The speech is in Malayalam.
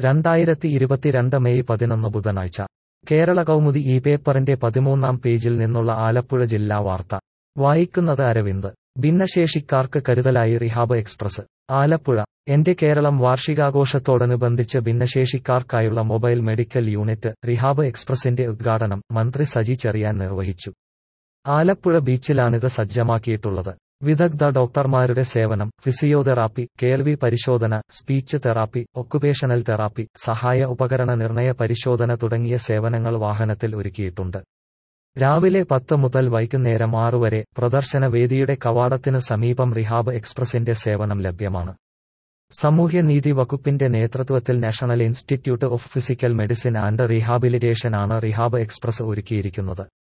രണ്ടായിരത്തി ഇരുപത്തിരണ്ട് മെയ് പതിനൊന്ന് ബുധനാഴ്ച കേരള കൗമുദി ഈ പേപ്പറിന്റെ പതിമൂന്നാം പേജിൽ നിന്നുള്ള ആലപ്പുഴ ജില്ലാ വാർത്ത വായിക്കുന്നത് അരവിന്ദ് ഭിന്നശേഷിക്കാർക്ക് കരുതലായി റിഹാബ് എക്സ്പ്രസ് ആലപ്പുഴ എന്റെ കേരളം വാർഷികാഘോഷത്തോടനുബന്ധിച്ച് ഭിന്നശേഷിക്കാർക്കായുള്ള മൊബൈൽ മെഡിക്കൽ യൂണിറ്റ് റിഹാബ് എക്സ്പ്രസിന്റെ ഉദ്ഘാടനം മന്ത്രി സജി ചെറിയാൻ നിർവഹിച്ചു ആലപ്പുഴ ബീച്ചിലാണിത് സജ്ജമാക്കിയിട്ടുള്ളത് വിദഗ്ധ ഡോക്ടർമാരുടെ സേവനം ഫിസിയോതെറാപ്പി കേൾവി പരിശോധന സ്പീച്ച് തെറാപ്പി ഒക്കുപേഷണൽ തെറാപ്പി സഹായ ഉപകരണ നിർണയ പരിശോധന തുടങ്ങിയ സേവനങ്ങൾ വാഹനത്തിൽ ഒരുക്കിയിട്ടുണ്ട് രാവിലെ പത്ത് മുതൽ വൈകുന്നേരം ആറു വരെ പ്രദർശന വേദിയുടെ കവാടത്തിന് സമീപം റിഹാബ് എക്സ്പ്രസിന്റെ സേവനം ലഭ്യമാണ് സാമൂഹ്യനീതി വകുപ്പിന്റെ നേതൃത്വത്തിൽ national institute of physical medicine and rehabilitation ആണ് റിഹാബ് എക്സ്പ്രസ് ഒരുക്കിയിരിക്കുന്നത്